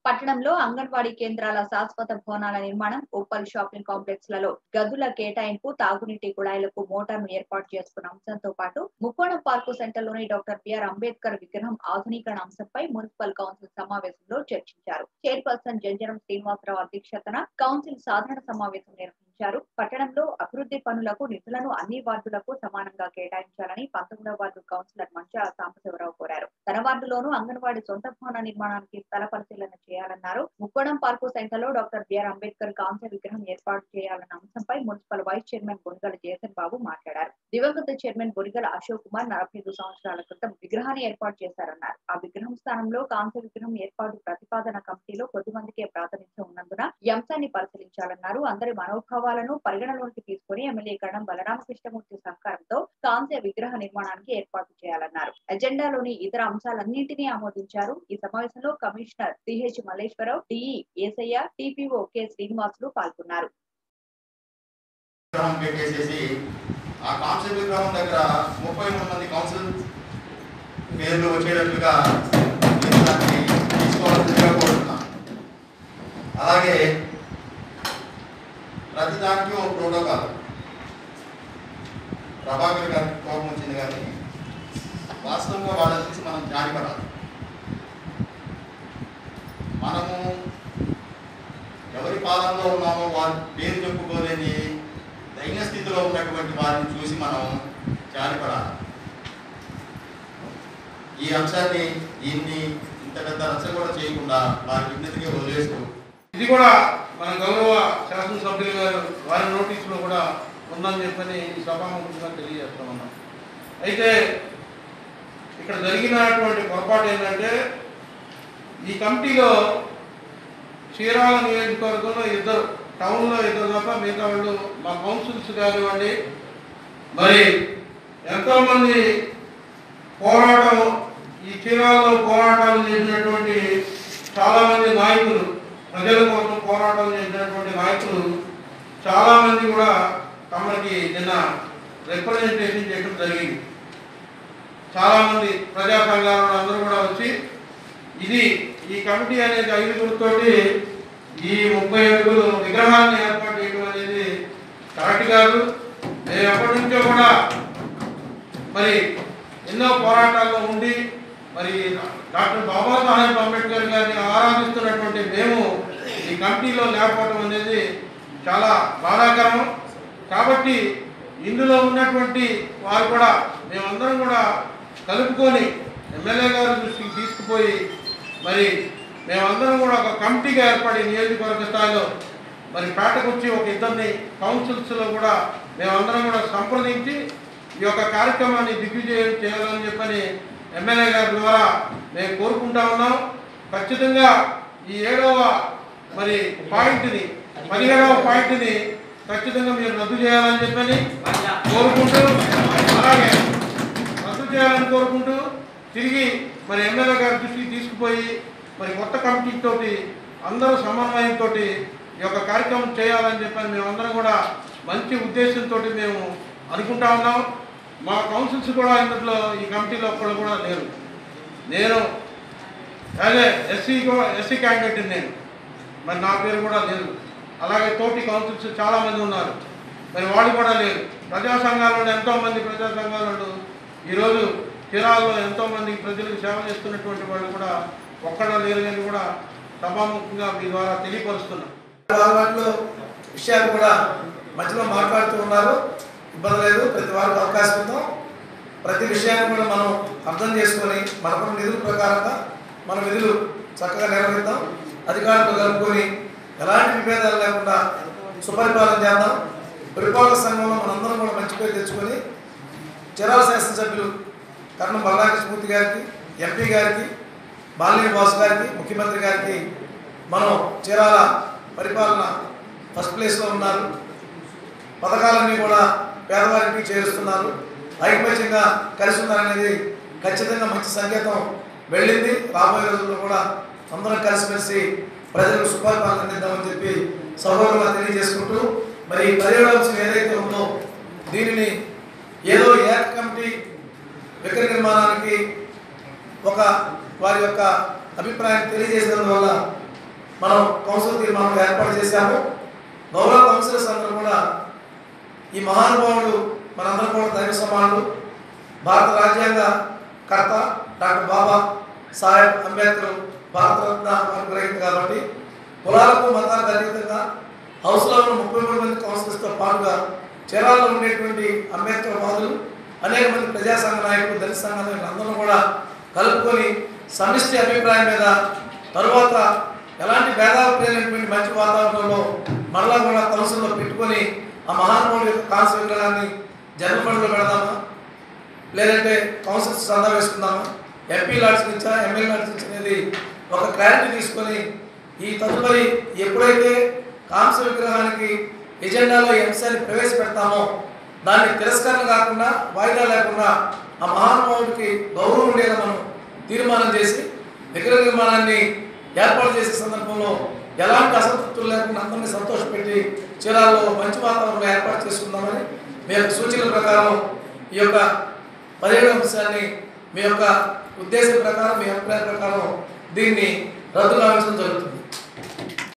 పట్టణంలో అంగన్వాడీ కేంద్రాల శాశ్వత భవనాల నిర్మాణం ఉప్పల్ షాపింగ్ కాంప్లెక్స్ లలో గదుల కేటాయింపు తాగునీటి కుళాయిలకు మోటార్ను ఏర్పాటు చేసుకున్న అంశంతో పాటు ముక్కోణం పార్కు సెంటర్ లోని డాక్టర్ బిఆర్ అంబేద్కర్ విగ్రహం ఆధునీకరణ అంశంపై మున్సిపల్ కౌన్సిల్ సమావేశంలో చర్చించారు చైర్పర్సన్ జంజరం శ్రీనివాసరావు అధ్యక్షతన కౌన్సిల్ సాధారణ సమావేశం నిర్వహించారు పట్టణంలో అభివృద్ధి పనులకు నిధులను అన్ని వార్డులకు సమానంగా కేటాయించాలని పంతొమ్మిదవ వార్డు కౌన్సిలర్ మంచాల సాంబశివరావు కోరారు తన వార్డులోనూ అంగన్వాడీ సొంత భవన నిర్మాణానికి స్థల పరిశీలన చేయాలన్నారు ముక్కోణం పార్కు సెంటర్లో డాక్టర్ బిఆర్ అంబేద్కర్ కాంస్య విగ్రహం ఏర్పాటు చేయాలన్న అంశంపై municipal vice chairman Bonigala Jayasan Babu మాట్లాడారు దివంగత చైర్మన్ బొనిగల అశోక్ కుమార్ నలభై ఐదు సంవత్సరాల క్రితం విగ్రహాన్ని ఏర్పాటు చేశారన్నారు ఆ విగ్రహం స్థానంలో కాంస్య విగ్రహం ఏర్పాటు ప్రతిపాదన కమిటీలో కొద్ది మందికే ప్రాతినిధ్యం ఉన్నందున ఈ అంశాన్ని పరిశీలించాలన్నారు అందరి మనోభావాలను పరిగణలోకి తీసుకుని ఎమ్మెల్యే కడం బలరామకృష్ణమూర్తి సహకారంతో కాంస్య విగ్రహ నిర్మాణానికి ఏర్పాటు చేయాలన్నారు ఎజెండాలోని ఇతర అంశాలన్నింటినీ ఆమోదించారు ఈ సమావేశంలో commissioner CH Malleswararao DE Esayya TPO K Srinivasulu పాల్గొన్నారు విగ్రహం పెట్టేసేసి ఆ కౌన్సిల్ విగ్రహం దగ్గర ముప్పై మూడు మంది కౌన్సిల్ పేర్లు వచ్చేటట్లుగా మీరు దాన్ని తీసుకోవాల్సిందిగా కోరుతున్నాం అలాగే ప్రతి దానికి ఒక ప్రోటోకాల్ ప్రభాకర్ గారికి కోపం వచ్చింది కానీ వాస్తవంగా వాళ్ళ చూసి మనం జారిపడాలి మనము ఎవరి పాలనలో ఉన్నామో వారి పేరు చెప్పుకోలేని దైన్య స్థితిలో ఉన్నటువంటి వారిని చూసి మనం జారిపడాలి ఈ అంశాన్ని దీన్ని ఇంత పెద్ద రచ్చ కూడా చేయకుండా వారి విజ్ఞతకి వదిలేస్తూ ఇది కూడా మన గౌరవ శాసనసభ్యులు గారు వారి నోటీసులో కూడా ఉందని చెప్పని ఈ సభాముఖంగా తెలియజేస్తా ఉన్నాం అయితే ఇక్కడ జరిగినటువంటి పొరపాటు ఏంటంటే ఈ కమిటీలో చీరాల నియోజకవర్గంలో ఇద్దరు టౌన్లో ఇద్దరు తప్ప మిగతా వాళ్ళు మా కౌన్సిల్స్ కానివ్వండి మరి ఎంతోమంది పోరాటం ఈ చీరాల్లో పోరాటాలు చేసినటువంటి చాలామంది నాయకులు ప్రజల కోసం పోరాటం చేసినటువంటి నాయకులు చాలామంది కూడా తమకి నిన్న రిప్రజెంటేషన్ చేయడం జరిగింది చాలామంది ప్రజా సంఘాల అందరూ కూడా వచ్చి ఇది ఈ కమిటీ అనేది ఐదుగురితోటి ఈ ముప్పై అడుగులు విగ్రహాన్ని ఏర్పాటు చేయడం అనేది కరెక్ట్ కాదు మేము ఎప్పటి నుంచో కూడా మరి ఎన్నో పోరాటాల్లో ఉండి మరి డాక్టర్ బాబాసాహెబ్ అంబేద్కర్ గారిని ఆరాధిస్తున్నటువంటి మేము ఈ కమిటీలో లేకపోవడం అనేది చాలా బాధాకరం కాబట్టి ఇందులో ఉన్నటువంటి వారు కూడా మేమందరం కూడా కలుపుకొని ఎమ్మెల్యే గారి దృష్టికి తీసుకుపోయి మరి మేమందరం కూడా ఒక కమిటీగా ఏర్పడి నియోజకవర్గ స్థాయిలో మరి పేటకు వచ్చి ఒక ఇద్దరిని కౌన్సిల్స్లో కూడా మేమందరం కూడా సంప్రదించి ఈ యొక్క కార్యక్రమాన్ని దిగ్విజయం చేయాలని చెప్పని ఎమ్మెల్యే గారి ద్వారా మేము కోరుకుంటా ఉన్నాం ఖచ్చితంగా ఈ ఏడవ మరి పాయింట్ని పదిహేడవ పాయింట్ని ఖచ్చితంగా మీరు రద్దు చేయాలని చెప్పని కోరుకుంటూ అలాగే రద్దు చేయాలని కోరుకుంటూ తిరిగి మరి ఎమ్మెల్యే గారి దృష్టికి తీసుకుపోయి మరి కొత్త కమిటీ తోటి అందరూ సమన్వయంతో ఈ యొక్క కార్యక్రమం చేయాలని చెప్పని మేమందరం కూడా మంచి ఉద్దేశంతో మేము అనుకుంటా ఉన్నాం మా కౌన్సిల్స్ కూడా ఇందులో ఈ కమిటీలో ఒక్కళ్ళు కూడా లేరు నేను అదే ఎస్సీ ఎస్సీ క్యాండిడేట్ నేను మరి నా పేరు కూడా లేదు అలాగే తోటి కౌన్సిల్స్ చాలామంది ఉన్నారు మరి వాళ్ళు కూడా లేరు ప్రజా సంఘాలలో ఎంతోమంది ప్రజా సంఘాలలో ఈరోజు చీరాల్లో ఎంతోమంది ప్రజలకు సేవ చేస్తున్నటువంటి వాళ్ళు కూడా ఒక్కడ లేరు అని కూడా సభాముఖంగా మీ ద్వారా తెలియపరుస్తున్నాం వాటిలో విషయాలు కూడా మధ్యలో మాట్లాడుతూ ఉన్నారు ఇబ్బంది లేదు ప్రతి వారికి అవకాశం ఉందాం ప్రతి విషయాన్ని కూడా మనం అర్థం చేసుకొని మనకున్న నిధుల ప్రకారంగా మన విధులు చక్కగా నిర్వహిద్దాం అధికారులతో కలుపుకొని ఎలాంటి విభేదాలు లేకుండా సుపరిపాలన చేద్దాం పరిపాలక సంఘంలో మనందరం కూడా మంచి పేరు తెచ్చుకొని చిరాల శాసనసభ్యులు కర్ణం బలరాకృష్ణమూర్తి గారికి ఎంపీ గారికి బాలినేని బాసు గారికి ముఖ్యమంత్రి గారికి మనం చీరాల పరిపాలన ఫస్ట్ ప్లేస్లో ఉన్నారు పథకాలన్నీ కూడా పేదవారికి చేరుస్తున్నారు ఐకమత్యంగా కలిసి ఉన్నారనేది ఖచ్చితంగా మంచి సంకేతం వెళ్ళింది రాబోయే రోజుల్లో కూడా అందరం కలిసిమెలిసి ప్రజలకు సుపరిపాలన అందిద్దామని చెప్పి సౌకర్యంగా తెలియజేసుకుంటూ మరి ఈ పదిహేడు అంశం ఏదైతే ఉందో దీనిని ఏదో ఏక కమిటీ విగ్రహ నిర్మాణానికి ఒక వారి యొక్క అభిప్రాయం తెలియజేసినందువల్ల మనం కౌన్సిల్ తీర్మానం ఏర్పాటు చేశాము గౌరవ కౌన్సిలర్స్ అందరూ కూడా ఈ మహానుభావుడు మనందరం కూడా దైవ సమానులు భారత రాజ్యాంగ కర్త డాక్టర్ బాబా సాహెబ్ అంబేద్కర్ భారతరత్న అనుగ్రహింది కాబట్టి కులాలకు మతాలకు అతీతంగా హౌస్లో ఉన్న ముప్పై మూడు మంది కౌన్సిలర్స్తో పాటుగా చీరాల్లో ఉండేటువంటి అంబేద్కర్ వాదులు అనేక మంది ప్రజా సంఘ నాయకులు దళిత సంఘ నాయకులు అందరూ కూడా కలుపుకొని సమిష్టి అభిప్రాయం మీద తరువాత ఎలాంటి భేదాలు లేనటువంటి మంచి వాతావరణంలో మరలా కూడా కౌన్సిల్లో పెట్టుకొని ఆ మహానుభావుడి యొక్క కాంస్య విగ్రహాన్ని జన్మపడిలో పెడదామా లేదంటే కౌన్సిల్స్ చందా వేసుకుందామా ఎంపీ లాడ్స్ ఇచ్చా ఎమ్మెల్యే లాడ్స్ ఇచ్చా అనేది ఒక క్లారిటీ తీసుకొని ఈ తదుపరి ఎప్పుడైతే కాంస్య విగ్రహానికి ఎజెండాలో ఈ అంశాన్ని ప్రవేశపెడతామో దాన్ని తిరస్కరణ కాకుండా వాయిదా లేకుండా ఆ మహానుభావుడికి గౌరవం ఉండేలా మనం తీర్మానం చేసి విగ్రహ నిర్మాణాన్ని ఏర్పాటు చేసే సందర్భంలో ఎలాంటి అసంతృప్తులు లేకుండా అందరినీ సంతోషపెట్టి చీరాల్లో మంచి వాతావరణం ఏర్పాటు చేసుకుందామని మీ యొక్క సూచనల ప్రకారం ఈ యొక్క పదిహేడు అంశాన్ని మీ యొక్క ఉద్దేశం ప్రకారం మీ అభిప్రాయం ప్రకారం దీన్ని రద్దు కావించడం జరుగుతుంది